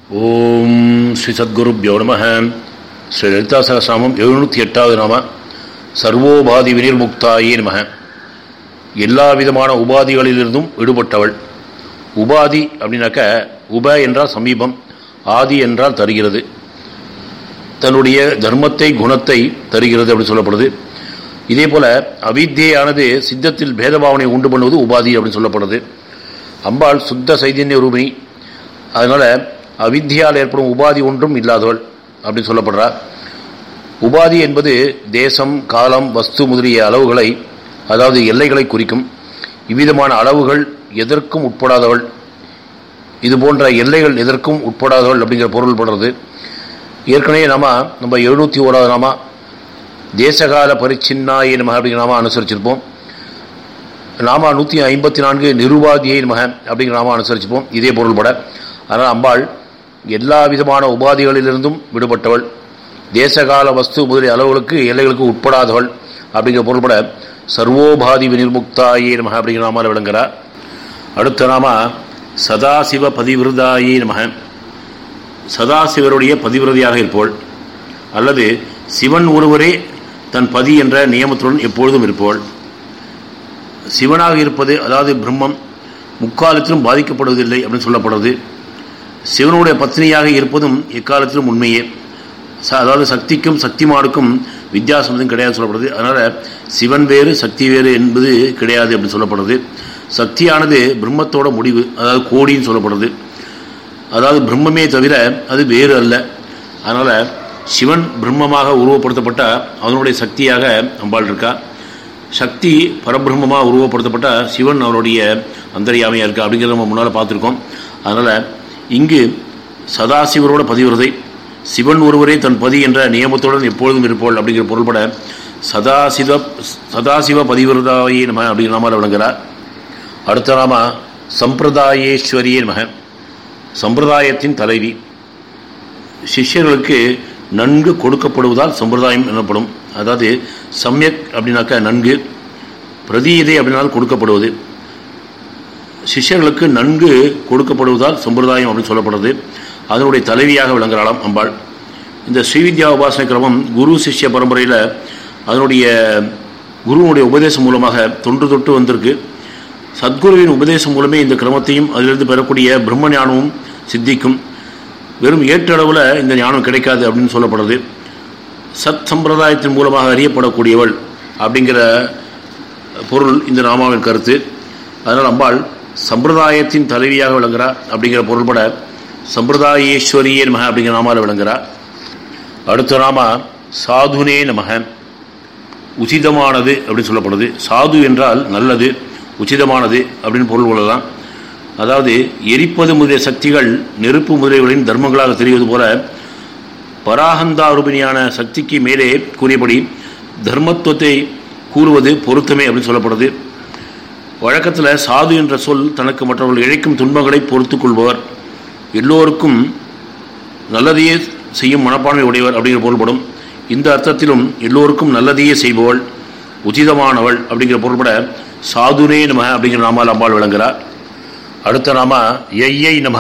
ஓம் ஸ்ரீ சத்குருப்யோ நம ஸ்ரீ லலிதா சகசாமம் எழுநூற்றி எட்டாவது நாம சர்வோபாதி வினிர்முக்தாயே நம எல்லா விதமான உபாதிகளிலிருந்தும் விடுபட்டவள் உபாதி அப்படின்னாக்க உப என்றால் சமீபம் ஆதி என்றால் தருகிறது தன்னுடைய தர்மத்தை குணத்தை தருகிறது அப்படின்னு சொல்லப்படுது இதே போல அவித்தியானது சித்தத்தில் பேதபாவனை உண்டு பண்ணுவது உபாதி அப்படின்னு சொல்லப்படுது அம்பாள் சுத்த சைதன்ய ரூபிணி அதனால் அவித்தியால் ஏற்படும் உபாதி ஒன்றும் இல்லாதவள் அப்படின்னு சொல்லப்படுறா உபாதி என்பது தேசம் காலம் வஸ்து முதலிய அளவுகளை அதாவது எல்லைகளை குறிக்கும் இவ்விதமான அளவுகள் எதற்கும் உட்படாதவள் இது போன்ற எல்லைகள் எதற்கும் உட்படாதவள் அப்படிங்கிற பொருள் படுறது ஏற்கனவே நாம நம்ம எழுநூற்றி ஓராவது நாம தேசகால பரிச்சின்னாயே நமக அப்படிங்கிற நாம அனுசரிச்சிருப்போம் நாம நூற்றி ஐம்பத்தி நான்கு நிருபாதியை நமக அப்படிங்கிற நாம அனுசரிச்சிருப்போம் இதே பொருள்பட அதனால் அம்பாள் எல்லா விதமான உபாதிகளிலிருந்தும் விடுபட்டவள் தேசகால வஸ்து முதலிய அளவுகளுக்கு எல்லைகளுக்கு உட்படாதவள் அப்படிங்கிற பொருள்பட சர்வோபாதி வினிர்முக்தாயே நமக அப்படிங்கிற நாமால் விளங்குகிறார் அடுத்த நாம சதாசிவ பதிவிருதாயே நமக சதாசிவருடைய பதிவிரதியாக இருப்போள் அல்லது சிவன் ஒருவரே தன் பதி என்ற நியமத்துடன் எப்பொழுதும் இருப்போள் சிவனாக இருப்பது அதாவது பிரம்மம் முக்காலத்திலும் பாதிக்கப்படுவதில்லை அப்படின்னு சொல்லப்படுறது சிவனுடைய பத்னியாக இருப்பதும் எக்காலத்திலும் உண்மையே ச அதாவது சக்திக்கும் சக்திமானுக்கும் வித்தியாசம் எதுவும் கிடையாது சொல்லப்படுது அதனால் சிவன் வேறு சக்தி வேறு என்பது கிடையாது அப்படின்னு சொல்லப்படுறது சக்தியானது பிரம்மத்தோட முடிவு அதாவது கோடின்னு சொல்லப்படுறது அதாவது பிரம்மமே தவிர அது வேறு அல்ல அதனால் சிவன் பிரம்மமாக உருவப்படுத்தப்பட்ட அவனுடைய சக்தியாக அம்பாள் இருக்கா சக்தி பரபிரம்மமாக உருவப்படுத்தப்பட்ட சிவன் அவருடைய அந்தரியாமையாக இருக்கா அப்படிங்கிறத நம்ம முன்னால் பார்த்துருக்கோம் அதனால் இங்கு சதாசிவரோட பதிவிரதை சிவன் ஒருவரே தன் பதி என்ற நியமத்துடன் எப்பொழுதும் இருப்போள் அப்படிங்கிற பொருள்பட சதாசிவ சதாசிவ பதிவிரதாயே நம அப்படிங்கிற நாமால் விளங்குகிறார் அடுத்த நாம சம்பிரதாயேஸ்வரியே நம சம்பிரதாயத்தின் தலைவி சிஷ்யர்களுக்கு நன்கு கொடுக்கப்படுவதால் சம்பிரதாயம் எனப்படும் அதாவது சமயக் அப்படின்னாக்க நன்கு பிரதீதை அப்படின்னாலும் கொடுக்கப்படுவது சிஷ்யர்களுக்கு நன்கு கொடுக்கப்படுவதால் சம்பிரதாயம் அப்படின்னு சொல்லப்படுறது அதனுடைய தலைவியாக விளங்குறாளாம் அம்பாள் இந்த ஸ்ரீவித்யா உபாசனை கிரமம் குரு சிஷ்ய பரம்பரையில் அதனுடைய குருவனுடைய உபதேசம் மூலமாக தொன்று தொட்டு வந்திருக்கு சத்குருவின் உபதேசம் மூலமே இந்த கிரமத்தையும் அதிலிருந்து பெறக்கூடிய பிரம்ம ஞானமும் சித்திக்கும் வெறும் ஏற்றளவில் இந்த ஞானம் கிடைக்காது அப்படின்னு சொல்லப்படுறது சத் சம்பிரதாயத்தின் மூலமாக அறியப்படக்கூடியவள் அப்படிங்கிற பொருள் இந்த நாமாவின் கருத்து அதனால் அம்பாள் சம்பிரதாயத்தின் தலைவியாக விளங்குறார் அப்படிங்கிற பொருள்பட சம்பிரதாயேஸ்வரியே நமக அப்படிங்கிற நாமாவில் விளங்குறார் அடுத்த நாம சாதுனே நமக உச்சிதமானது அப்படின்னு சொல்லப்படுது சாது என்றால் நல்லது உச்சிதமானது அப்படின்னு பொருள் கொள்ளலாம் அதாவது எரிப்பது முதலிய சக்திகள் நெருப்பு முதலியவர்களின் தர்மங்களாக தெரிவது போல பராகந்தாரூபிணியான சக்திக்கு மேலே கூறியபடி தர்மத்துவத்தை கூறுவது பொருத்தமே அப்படின்னு சொல்லப்படுது வழக்கத்தில் சாது என்ற சொல் தனக்கு மற்றவர்கள் இழைக்கும் துன்பங்களை பொறுத்து கொள்பவர் எல்லோருக்கும் நல்லதையே செய்யும் மனப்பான்மை உடையவர் அப்படிங்கிற பொருள்படும் இந்த அர்த்தத்திலும் எல்லோருக்கும் நல்லதையே செய்பவள் உச்சிதமானவள் அப்படிங்கிற பொருள்பட சாதுரே நம அப்படிங்கிற நாமால் அம்பாள் விளங்குகிறார் அடுத்த நாம ஐயை நம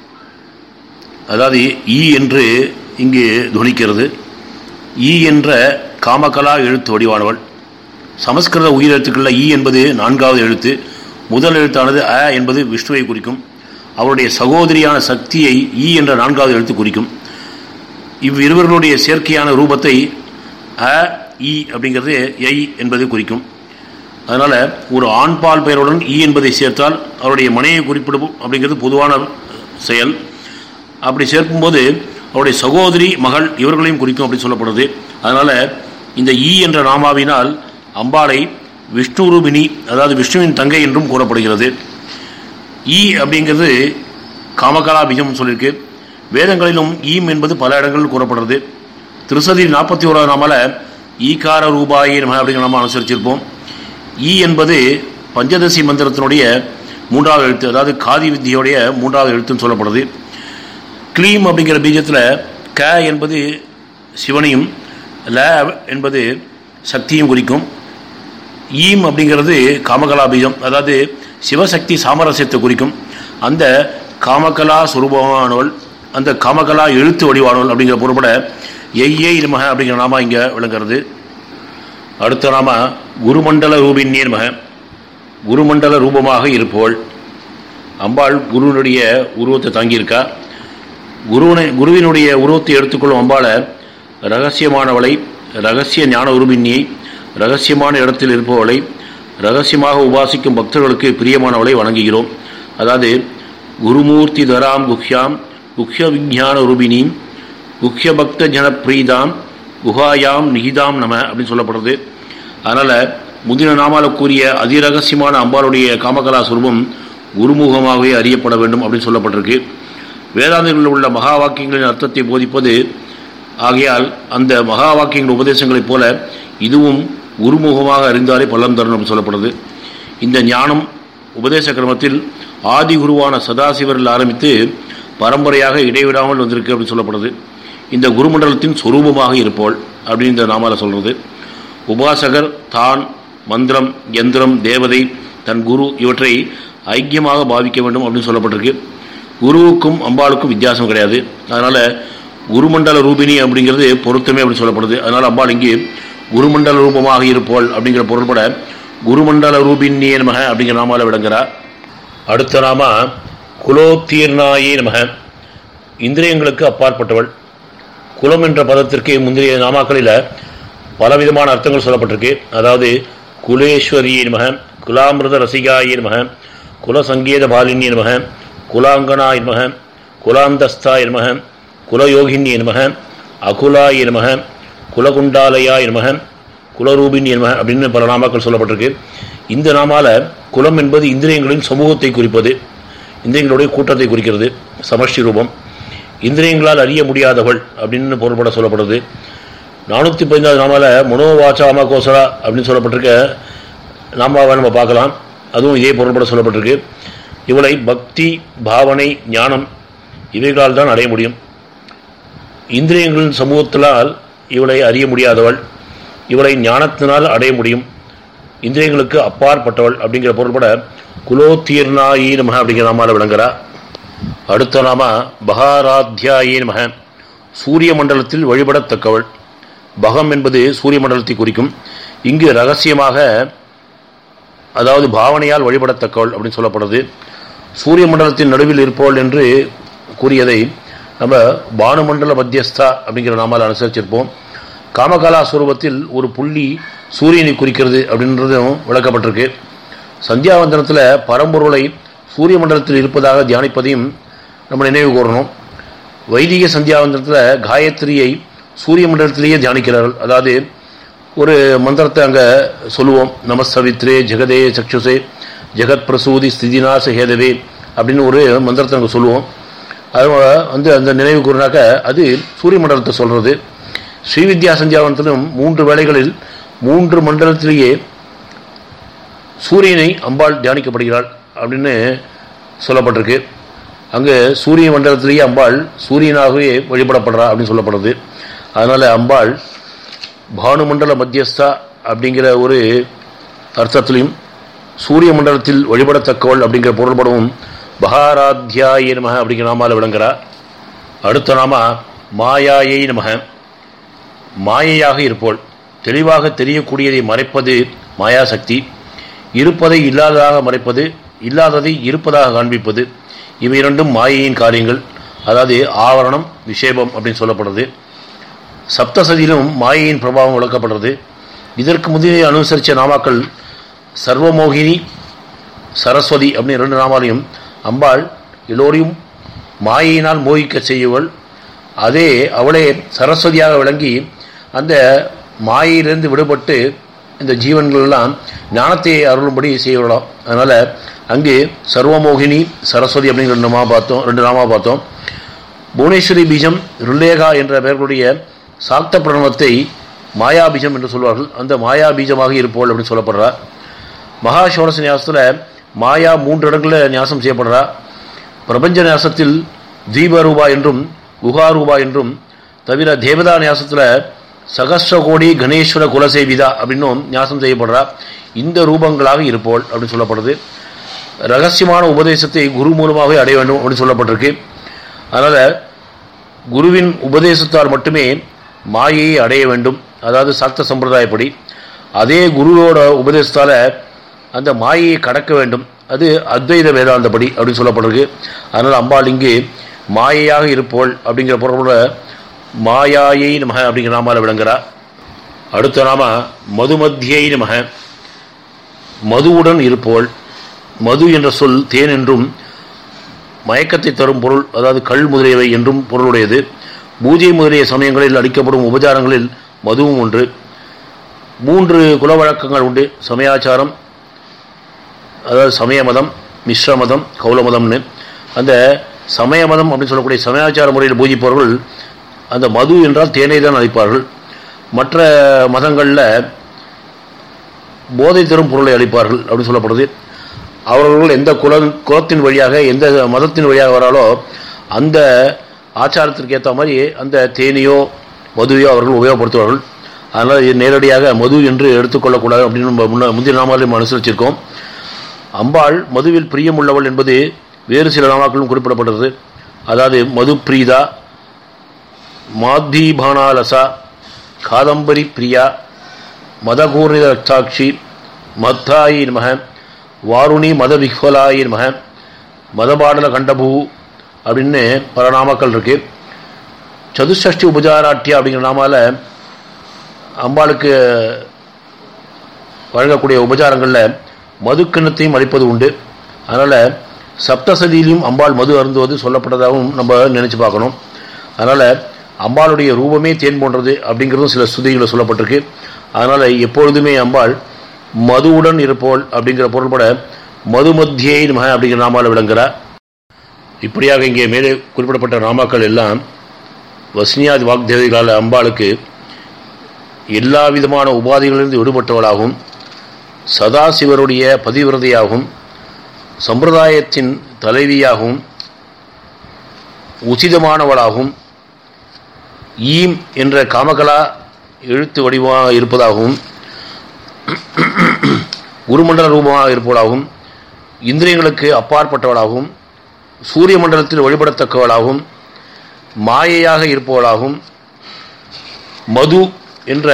அதாவது ஈ என்று இங்கு துணிக்கிறது ஈ என்ற காமகலா எழுத்து வடிவானவள் சமஸ்கிருத உயிரெழுத்துக்களில் ஈ என்பது நான்காவது எழுத்து முதல் எழுத்தானது அ என்பது விஷ்ணுவை குறிக்கும் அவருடைய சகோதரியான சக்தியை ஈ என்ற நான்காவது எழுத்து குறிக்கும் இவ்விருவர்களுடைய செயற்கையான ரூபத்தை அ இ அப்படிங்கிறது ஐ என்பதை குறிக்கும் அதனால் ஒரு ஆண்பால் பெயருடன் ஈ என்பதை சேர்த்தால் அவருடைய மனையை குறிப்பிடும் அப்படிங்கிறது பொதுவான செயல் அப்படி சேர்க்கும்போது அவருடைய சகோதரி மகள் இவர்களையும் குறிக்கும் அப்படின்னு சொல்லப்படுது அதனால் இந்த ஈ என்ற நாமாவினால் அம்பாளை விஷ்ணு ரூபிணி அதாவது விஷ்ணுவின் தங்கை என்றும் கூறப்படுகிறது ஈ அப்படிங்கிறது காமகலா பீஜம் சொல்லியிருக்கு வேதங்களிலும் ஈம் என்பது பல இடங்களில் கூறப்படுறது திருசதி நாற்பத்தி ஓராவது நாமால ஈகார ரூபாயே நம்ம அப்படிங்கிற நாம அனுசரிச்சிருப்போம் ஈ என்பது பஞ்சதசி மந்திரத்தினுடைய மூன்றாவது எழுத்து அதாவது காதி வித்தியோடைய மூன்றாவது எழுத்துன்னு சொல்லப்படுது க்ளீம் அப்படிங்கிற பீஜத்தில் க என்பது சிவனையும் ல என்பது சக்தியும் குறிக்கும் ஈம் அப்படிங்கிறது காமகலா பீஜம் அதாவது சிவசக்தி சாமரஸ்யத்தை குறிக்கும் அந்த காமகலா சுரூபமானவள் அந்த கமகலா எழுத்து வடிவானவள் அப்படிங்கிற பொருள்பட எய்யே நமக அப்படிங்கிற நாம இங்கே விளங்குறது அடுத்த நாம குருமண்டல ரூபின்யே நமக குருமண்டல ரூபமாக இருப்போள் அம்பாள் குருவினுடைய உருவத்தை தாங்கியிருக்கா குருவனை குருவினுடைய உருவத்தை எடுத்துக்கொள்ளும் அம்பாளை ரகசியமானவளை ரகசிய ஞான உருபின்னியை ரகசியமான இடத்தில் இருப்பவளை ரகசியமாக உபாசிக்கும் பக்தர்களுக்கு பிரியமானவளை வணங்குகிறோம் அதாவது குருமூர்த்தி தராம் குஹ்யாம் குஹ்ய விஜான உருபினீம் குஹ்ய பக்த ஜனப்பிரீதாம் குஹாயாம் நிகிதாம் நம அப்படின்னு சொல்லப்படுறது அதனால் முதின நாமால கூறிய அதிரகசியமான அம்பாளுடைய காமகலா சுரூபம் குருமுகமாகவே அறியப்பட வேண்டும் அப்படின்னு சொல்லப்பட்டிருக்கு வேதாந்தங்களில் உள்ள மகா வாக்கியங்களின் அர்த்தத்தை போதிப்பது ஆகையால் அந்த மகா வாக்கியங்கள் உபதேசங்களைப் போல இதுவும் குருமுகமாக அறிந்தாலே பலன் தரும் அப்படின்னு சொல்லப்படுது இந்த ஞானம் உபதேச கிரமத்தில் ஆதி குருவான சதாசிவரில் ஆரம்பித்து பரம்பரையாக இடைவிடாமல் வந்திருக்கு அப்படின்னு சொல்லப்படுது இந்த குருமண்டலத்தின் சொரூபமாக இருப்போள் அப்படின்னு இந்த நாமால சொல்றது உபாசகர் தான் மந்திரம் யந்திரம் தேவதை தன் குரு இவற்றை ஐக்கியமாக பாவிக்க வேண்டும் அப்படின்னு சொல்லப்பட்டிருக்கு குருவுக்கும் அம்பாளுக்கும் வித்தியாசம் கிடையாது அதனால் குருமண்டல ரூபினி அப்படிங்கிறது பொருத்தமே அப்படின்னு சொல்லப்படுது அதனால் அம்பாள் இங்கே குருமண்டல ரூபமாக இருப்போள் அப்படிங்கிற பொருள்பட குருமண்டல ரூபினியே நமக அப்படிங்கிற நாமால விளங்குறா அடுத்த நாம குலோத்தீர்ணாயே நமக இந்திரியங்களுக்கு அப்பாற்பட்டவள் குலம் என்ற பதத்திற்கு முந்தைய நாமாக்களில் பலவிதமான அர்த்தங்கள் சொல்லப்பட்டிருக்கு அதாவது குலேஸ்வரியே நமக குலாமிருத ரசிகாயே நமக குலசங்கீத பாலினியே நமக குலாங்கனாய் நமக குலாந்தஸ்தாய் நமக குலயோகினி நமக அகுலாய் நமக குலகுண்டாலயாய் நமக குலரூபினி நமக அப்படின்னு பல நாமாக்கள் சொல்லப்பட்டிருக்கு இந்த நாமால குலம் என்பது இந்திரியங்களின் சமூகத்தை குறிப்பது இந்திரியங்களுடைய கூட்டத்தை குறிக்கிறது சமஷ்டி ரூபம் இந்திரியங்களால் அறிய முடியாதவள் அப்படின்னு பொருள்பட சொல்லப்படுது நானூற்றி பதினாறு நாமால மனோவாச்சா அமகோசரா அப்படின்னு சொல்லப்பட்டிருக்க நாமாவை நம்ம பார்க்கலாம் அதுவும் இதே பொருள்பட சொல்லப்பட்டிருக்கு இவளை பக்தி பாவனை ஞானம் இவைகளால் தான் அடைய முடியும் இந்திரியங்களின் சமூகத்தினால் இவளை அறிய முடியாதவள் இவளை ஞானத்தினால் அடைய முடியும் இந்திரியங்களுக்கு அப்பாற்பட்டவள் அப்படிங்கிற பொருள்பட குலோத்தீர்ணாயி நமக அப்படிங்கிற நாமால விளங்குறா அடுத்த நாம பகாராத்தியாயே நமக சூரிய மண்டலத்தில் வழிபடத்தக்கவள் பகம் என்பது சூரிய மண்டலத்தை குறிக்கும் இங்கு ரகசியமாக அதாவது பாவனையால் வழிபடத்தக்கவள் அப்படின்னு சொல்லப்படுது சூரிய மண்டலத்தின் நடுவில் இருப்பவள் என்று கூறியதை நம்ம பானுமண்டல மத்தியஸ்தா அப்படிங்கிற நாமால் அனுசரிச்சிருப்போம் காமகலா சுரூபத்தில் ஒரு புள்ளி சூரியனை குறிக்கிறது அப்படின்றதும் விளக்கப்பட்டிருக்கு சந்தியாவந்தனத்தில் பரம்பொருளை சூரிய மண்டலத்தில் இருப்பதாக தியானிப்பதையும் நம்ம நினைவு கூறணும் வைதிக சந்தியாவந்தனத்தில் காயத்ரியை சூரிய மண்டலத்திலேயே தியானிக்கிறார்கள் அதாவது ஒரு மந்திரத்தை அங்கே சொல்லுவோம் நமஸ்தவித்ரே ஜெகதே சக்ஷுசே ஜெகத் பிரசூதி ஸ்திதிநாச ஹேதவே அப்படின்னு ஒரு மந்திரத்தை அங்கே சொல்லுவோம் அது வந்து அந்த நினைவு கூறினாக்க அது சூரிய மண்டலத்தை சொல்கிறது ஸ்ரீவித்யா சந்தியாவனத்திலும் மூன்று வேளைகளில் மூன்று மண்டலத்திலேயே சூரியனை அம்பாள் தியானிக்கப்படுகிறாள் அப்படின்னு சொல்லப்பட்டிருக்கு அங்கே சூரிய மண்டலத்திலேயே அம்பாள் சூரியனாகவே வழிபடப்படுறா அப்படின்னு சொல்லப்படுறது அதனால் அம்பாள் பானுமண்டல மத்தியஸ்தா அப்படிங்கிற ஒரு அர்த்தத்திலையும் சூரிய மண்டலத்தில் வழிபடத்தக்கவள் அப்படிங்கிற பொருள்படவும் பகாராத்தியாயே நமக அப்படிங்கிற நாமால விளங்குறா அடுத்த நாம மாயாயை நமக மாயையாக இருப்போள் தெளிவாக தெரியக்கூடியதை மறைப்பது மாயாசக்தி இருப்பதை இல்லாததாக மறைப்பது இல்லாததை இருப்பதாக காண்பிப்பது இவை இரண்டும் மாயையின் காரியங்கள் அதாவது ஆவரணம் விஷேபம் அப்படின்னு சொல்லப்படுறது சப்தசதியிலும் மாயையின் பிரபாவம் விளக்கப்படுறது இதற்கு முதலில் அனுசரித்த நாமாக்கள் சர்வமோகினி சரஸ்வதி அப்படின்னு ரெண்டு நாமாலையும் அம்பாள் எல்லோரையும் மாயையினால் மோகிக்க செய்யவள் அதே அவளே சரஸ்வதியாக விளங்கி அந்த மாயையிலிருந்து விடுபட்டு இந்த ஜீவன்கள் எல்லாம் ஞானத்தை அருளும்படி செய்யலாம் அதனால் அங்கே சர்வமோகினி சரஸ்வதி அப்படிங்கிற ரெண்டு நாமா பார்த்தோம் ரெண்டு நாமா பார்த்தோம் புவனேஸ்வரி பீஜம் ருல்லேகா என்ற பெயர்களுடைய சாக்த பிரணவத்தை மாயா பீஜம் என்று சொல்வார்கள் அந்த மாயா பீஜமாக இருப்போல் அப்படின்னு சொல்லப்படுறா மகா சோரச நியாசத்தில் மாயா மூன்று இடங்களில் நியாசம் செய்யப்படுறா பிரபஞ்ச நியாசத்தில் தீபரூபா என்றும் குகாரூபா என்றும் தவிர தேவதா நியாசத்தில் சகஸ்ர கோடி கணேஸ்வர குலசேவிதா அப்படின்னும் நியாசம் செய்யப்படுறா இந்த ரூபங்களாக இருப்போள் அப்படின்னு சொல்லப்படுது ரகசியமான உபதேசத்தை குரு மூலமாகவே அடைய வேண்டும் அப்படின்னு சொல்லப்பட்டிருக்கு அதனால் குருவின் உபதேசத்தால் மட்டுமே மாயையை அடைய வேண்டும் அதாவது சாக்த சம்பிரதாயப்படி அதே குருவோட உபதேசத்தால் அந்த மாயையை கடக்க வேண்டும் அது அத்வைத வேதாந்தப்படி அப்படின்னு சொல்லப்படுறது அதனால் அம்பாள் இங்கு மாயையாக இருப்போள் அப்படிங்கிற பொருளோட மாயாயை நமக அப்படிங்கிற நாமால விளங்குறா அடுத்த நாம மதுமத்தியை நமக மதுவுடன் இருப்போள் மது என்ற சொல் தேன் என்றும் மயக்கத்தை தரும் பொருள் அதாவது கள் முதலியவை என்றும் பொருளுடையது பூஜை முதலிய சமயங்களில் அளிக்கப்படும் உபச்சாரங்களில் மதுவும் ஒன்று மூன்று குல வழக்கங்கள் உண்டு சமயாச்சாரம் அதாவது சமய மதம் மிஸ்ர மதம் கௌல மதம்னு அந்த சமய மதம் அப்படின்னு சொல்லக்கூடிய சமயாச்சார முறையில் பூஜிப்பவர்கள் அந்த மது என்றால் தேனை தான் அளிப்பார்கள் மற்ற மதங்களில் போதை தரும் பொருளை அளிப்பார்கள் அப்படின்னு சொல்லப்படுது அவர்கள் எந்த குல குலத்தின் வழியாக எந்த மதத்தின் வழியாக வராலோ அந்த ஆச்சாரத்திற்கு ஏற்ற மாதிரி அந்த தேனியோ மதுவையோ அவர்கள் உபயோகப்படுத்துவார்கள் அதனால் இது நேரடியாக மது என்று எடுத்துக்கொள்ளக்கூடாது அப்படின்னு நம்ம முன்ன முந்தைய நாமாலையும் அனுசரிச்சிருக்கோம் அம்பாள் மதுவில் பிரியம் உள்ளவள் என்பது வேறு சில நாமாக்களும் குறிப்பிடப்படுறது அதாவது மது பிரீதா மாத்தீபானாலசா காதம்பரி பிரியா மதகூர்ணித ரக்ஷாட்சி மத்தாயி நமக வாருணி மத விஹ்வலாயி நமக மதபாடல கண்டபூ அப்படின்னு பல நாமாக்கள் இருக்கு சதுஷ்டி உபச்சாராட்டியா அப்படிங்கிற நாமால அம்பாளுக்கு வழங்கக்கூடிய உபச்சாரங்களில் மது கிண்ணத்தையும் அளிப்பது உண்டு அதனால் சப்தசதியிலையும் அம்பாள் மது அருந்துவது சொல்லப்பட்டதாகவும் நம்ம நினச்சி பார்க்கணும் அதனால் அம்பாளுடைய ரூபமே தேன் போன்றது அப்படிங்கிறதும் சில ஸ்துதிகளில் சொல்லப்பட்டிருக்கு அதனால் எப்பொழுதுமே அம்பாள் மதுவுடன் இருப்போள் அப்படிங்கிற பொருள்பட மது மத்தியை நம அப்படிங்கிற நாமால விளங்குகிறார் இப்படியாக இங்கே மேலே குறிப்பிடப்பட்ட நாமாக்கள் எல்லாம் வஸ்னியாதி வாக்தேவிகளால் அம்பாளுக்கு எல்லா விதமான உபாதிகளிலிருந்து விடுபட்டவளாகவும் சதாசிவருடைய பதிவிரதையாகவும் சம்பிரதாயத்தின் தலைவியாகவும் உச்சிதமானவளாகவும் ஈம் என்ற காமகலா எழுத்து வடிவமாக இருப்பதாகவும் குருமண்டல ரூபமாக இருப்பவளாகவும் இந்திரியங்களுக்கு அப்பாற்பட்டவளாகவும் சூரிய மண்டலத்தில் வழிபடத்தக்கவளாகவும் மாயையாக இருப்பவளாகவும் மது என்ற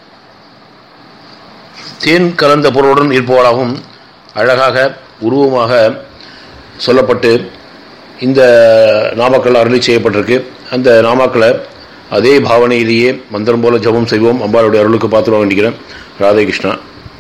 தேன் கலந்த பொருளுடன் இருப்பவளாகவும் அழகாக உருவமாக சொல்லப்பட்டு இந்த நாமாக்கள் அருளி செய்யப்பட்டிருக்கு அந்த நாமாக்களை அதே பாவனையிலேயே மந்திரம் போல ஜபம் செய்வோம் அம்பாளுடைய அருளுக்கு பார்த்துருவ வேண்டிக்கிறேன் ராதே கிருஷ்ணா